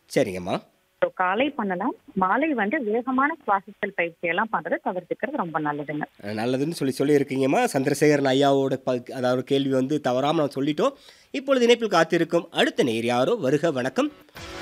சரிங்கம்மா ஸோ காலை பண்ணலாம் மாலை வந்து வேகமான சுவாசித்தல் பயிற்சி எல்லாம் பண்றதை தவிர்த்துக்கிறது ரொம்ப நல்லதுங்க அஹ் நல்லதுன்னு சொல்லி சொல்லியிருக்கீங்கம்மா சந்திரசேகரன் ஐயாவோட ப அதாவது கேள்வி வந்து தவறாமல் நம்ம சொல்லிட்டோம் இப்பொழுது இணைப்பில் காத்திருக்கும் அடுத்த நேர் யாரோ வருக வணக்கம்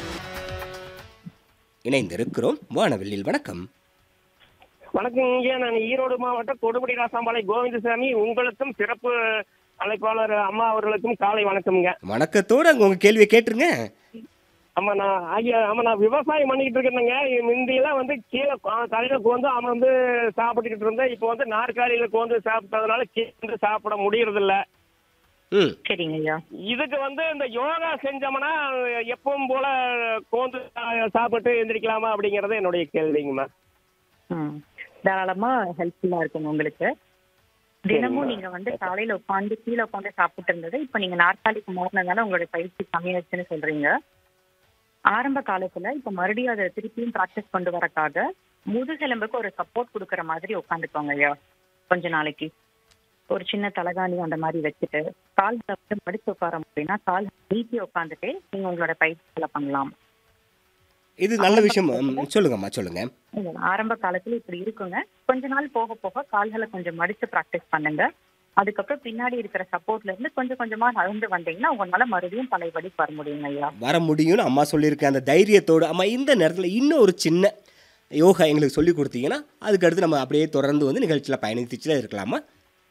இணைந்திருக்கிறோம் வானவில்லில் வணக்கம் வணக்கம் இங்கே நான் ஈரோடு மாவட்டம் கொடுமுடி ராசாம்பாளை கோவிந்தசாமி உங்களுக்கும் சிறப்பு அழைப்பாளர் அம்மா அவர்களுக்கும் காலை வணக்கம்ங்க வணக்கத்தோடு அங்கே உங்கள் கேள்வியை கேட்டுருங்க ஆமா நான் ஐயா ஆமா நான் விவசாயம் பண்ணிக்கிட்டு இருக்கேனுங்க முந்தியெல்லாம் வந்து கீழே கா- தலையில கோந்து அவன் வந்து சாப்பிட்டுக்கிட்டு இருந்தேன் இப்போ வந்து நாற்காலியில கோந்து சாப்பிட்டதுனால கீழே வந்து சாப்பிட முடியறது இல்ல ம் சரிங்க ஐயா இதுக்கு வந்து இந்த யோகா செஞ்சோம்னா எப்பவும் போல கோந்து சா- சாப்பிட்டு எந்திரிக்கலாமா அப்படிங்கறது என்னுடைய கேள்விங்கம்மா ம் தாராளமா ஹெல்ப்ஃபுல்லா இருக்குங்க உங்களுக்கு தினமும் நீங்க வந்து காலையில உட்காந்து கீழே உட்காந்து சாப்பிட்டு இருந்தது இப்போ நீங்க நாற்காலிக்கு மாறினதால உங்களுடைய பயிற்சி கம்மியாச்சுன்னு சொல்றீங்க ஆரம்ப காலத்துல இப்போ மறுபடியும் அதை திருப்பியும் ப்ராக்டிஸ் கொண்டு வரக்காக முதுகெலும்புக்கு ஒரு சப்போர்ட் கொடுக்குற மாதிரி உட்காந்துக்கோங்க ஐயா கொஞ்ச நாளைக்கு ஒரு சின்ன தலகாணி அந்த மாதிரி வச்சுட்டு கால்களை வந்து மடிச்சு உட்கார அப்படின்னா கால் நீட்டி உட்காந்துட்டு நீங்க உங்களோட பயிற்சிகளை பண்ணலாம் இது நல்ல விஷயம் ம், சொல்லுங்கம்மா சொல்லுங்க இல்ல, ஆரம்ப காலத்துல இப்படி இருக்குங்க கொஞ்ச நாள் போக போக கால்களை கொஞ்சம் மடிச்சு ப்ராக்டிஸ் பண்ணுங்க அதுக்கப்புறம் பின்னாடி இருக்கிற சப்போர்ட்ல இருந்து கொஞ்சம் கொஞ்சமா நகர்ந்து வந்தீங்கன்னா உங்களால மறுபடியும் பழையபடிக்கு வர முடியுங்க ஐயா வர முடியும்னு அம்மா சொல்லியிருக்கேன் அந்த தைரியத்தோடு அம்மா இந்த நேரத்தில் இன்னும் ஒரு சின்ன யோகா எங்களுக்கு சொல்லி கொடுத்தீங்கன்னா அதுக்கடுத்து நம்ம அப்படியே தொடர்ந்து வந்து நிகழ்ச்சியில் பயணித்துச்சுல இருக்கலாமா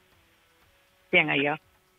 ஏங்க ஐயா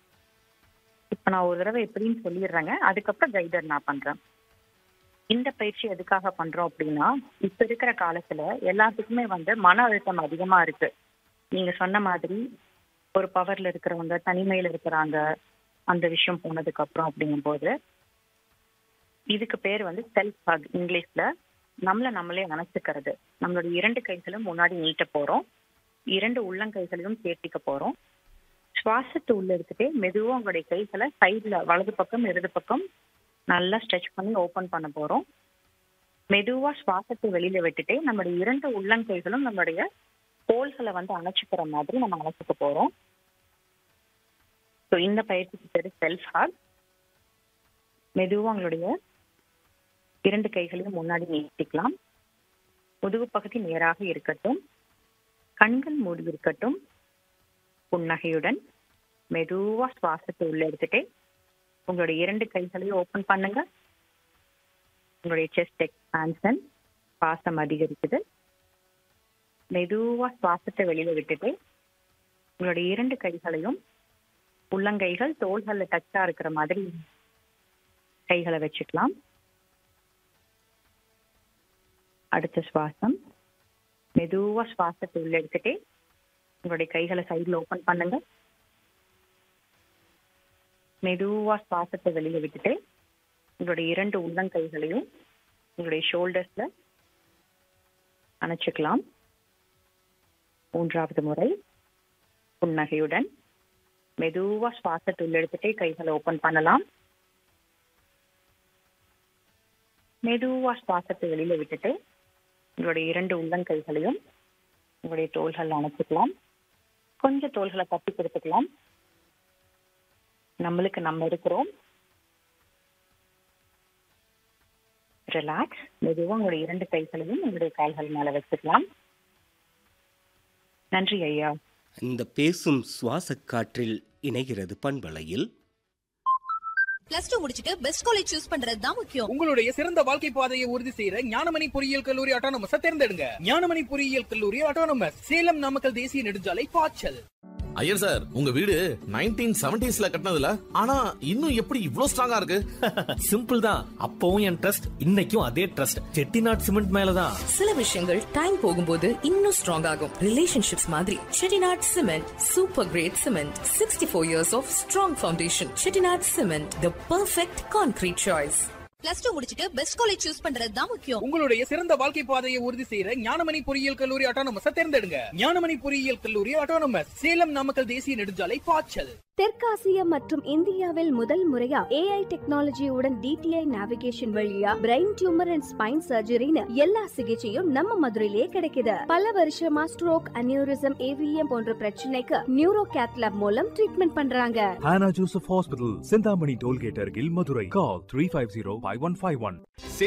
இப்ப நான் ஒரு தடவை எப்படின்னு சொல்லிடுறேங்க அதுக்கப்புறம் கைடர் நான் பண்றேன் இந்த பயிற்சி எதுக்காக பண்றோம் அப்படின்னா இப்ப இருக்கிற காலத்துல எல்லாத்துக்குமே வந்து மன அழுத்தம் அதிகமா இருக்கு நீங்க சொன்ன மாதிரி ஒரு பவர்ல இருக்கிறவங்க தனிமையில இருக்கிறாங்க அந்த விஷயம் போனதுக்கு அப்புறம் அப்படிங்கும்போது இதுக்கு பேர் வந்து செல்ஃப் ஹக் இங்கிலீஷ்ல நம்மள நம்மளே அணைச்சுக்கிறது நம்மளுடைய இரண்டு கைகளும் முன்னாடி நீட்ட போறோம் இரண்டு உள்ளங்கைகளையும் சேர்த்திக்க போறோம் சுவாசத்தை உள்ள எடுத்துட்டு மெதுவா உங்களுடைய கைகளை சைடுல வலது பக்கம் இடது பக்கம் நல்லா ஸ்ட்ரெச் பண்ணி ஓபன் பண்ண போறோம் மெதுவா சுவாசத்தை வெளியில விட்டுட்டு நம்மளுடைய இரண்டு உள்ளங்கைகளும் நம்மளுடைய தோள்களை வந்து அணைச்சுக்கிற மாதிரி நம்ம அணைச்சுக்க போறோம் ஸோ இந்த பயிற்சிக்கு பேரு செல்ஃப் ஹாக் மெதுவா உங்களுடைய இரண்டு கைகளையும் முன்னாடி நீட்டிக்கலாம் முதுகு பகுதி நேராக இருக்கட்டும் கண்கள் மூடி இருக்கட்டும் புன்னகையுடன் மெதுவா சுவாசத்தை உள்ள எடுத்துட்டு உங்களுடைய இரண்டு கைகளையும் ஓபன் பண்ணுங்க உங்களுடைய செஸ்ட் எக்ஸ்பான்சன் சுவாசம் அதிகரிக்குது மெதுவா சுவாசத்தை வெளியில விட்டுட்டு உங்களுடைய இரண்டு கைகளையும் உள்ளங்கைகள் தோள்கள்ல டச்சா இருக்கிற மாதிரி கைகளை வச்சுக்கலாம் அடுத்த சுவாசம் மெதுவா சுவாசத்தை உள்ள எடுத்துட்டு உங்களுடைய கைகளை சைடுல ஓபன் பண்ணுங்க மெதுவா சுவாசத்தை வெளியில விட்டுட்டு உங்களுடைய இரண்டு உள்ளங்கைகளையும் உங்களுடைய ஷோல்டர்ஸ்ல அணைச்சுக்கலாம் மூன்றாவது முறை புன்னகையுடன் மெதுவா சுவாசத்தை உள்ள எடுத்துட்டே கைகளை ஓபன் பண்ணலாம் மெதுவா சுவாசத்தை வெளியில விட்டுட்டு உங்களுடைய இரண்டு உள்ளங்கைகளையும் உங்களுடைய தோள்கள் அணைச்சிக்கலாம் கொஞ்சம் தோள்களை தட்டி கொடுத்துக்கலாம் நம்மளுக்கு நம்ம இருக்கிறோம் ரிலாக்ஸ் மெதுவா உங்களுடைய இரண்டு கைகளையும் உங்களுடைய கால்கள் மேல வச்சுக்கலாம் நன்றி ஐயா இந்த பேசும் சுவாச காற்றில் இணைகிறது பண்பலையில் பிளஸ் டூ முடிச்சிட்டு பெஸ்ட் காலேஜ் சூஸ் பண்றது தான் முக்கியம் உங்களுடைய சிறந்த வாழ்க்கை பாதையை உறுதி செய்யற ஞானமணி பொறியியல் கல்லூரி ஆட்டோனமஸ் தேர்ந்தெடுங்க ஞானமணி பொறியியல் கல்லூரி ஆட்டோனமஸ் சேலம் நாமக்கல் தேசிய நெடுஞ்சாலை பாய்ச்சல் ஐயர் சார் உங்க வீடு நைன்டீன் செவன்டிஸ்ல கட்டினதுல ஆனா இன்னும் எப்படி இவ்ளோ ஸ்ட்ராங்கா இருக்கு சிம்பிள் தான் அப்பவும் என் ட்ரஸ்ட் இன்னைக்கும் அதே ட்ரஸ்ட் செட்டிநாட் சிமெண்ட் மேலதான் சில விஷயங்கள் டைம் போகும்போது இன்னும் ஸ்ட்ராங் ஆகும் ரிலேஷன்ஷிப்ஸ் மாதிரி Chettinad cement super great cement sixty four years of strong foundation Chettinad cement the perfect concrete choice plus two முடிச்சிட்டு பெஸ்ட் காலேஜ் சூஸ் பண்றது தான் முக்கியம் உங்களுடைய சிறந்த வாழ்க்கை பாதையை உறுதி செய்யற ஞானமணி பொறியியல் கல்லூரி ஆட்டோனமஸ் தேர்ந்தெடுங்க ஞானமணி பொறியியல் கல்லூரி ஆட்டோனமஸ் சேலம் நாமக்கல் தேசிய நெடுஞ்சாலை பாய்ச்சல் தெற்காசியா மற்றும் இந்தியாவில் முதல் முறையா ஏஐ டெக்னாலஜியுடன் டிடிஐ நேவிகேஷன் வழியா பிரெயின் டியூமர் அண்ட் ஸ்பைன் சர்ஜரின்னு எல்லா சிகிச்சையும் நம்ம மதுரையிலே கிடைக்குது பல வருஷமா ஸ்ட்ரோக் அனியூரிசம் ஏவிஎம் போன்ற பிரச்சனைக்கு நியூரோ கேத்லாப் மூலம் ட்ரீட்மெண்ட் பண்றாங்க Hannah Joseph Hospital, Sindhamani Tollgate, Argil, Madurai. Call 350 5151.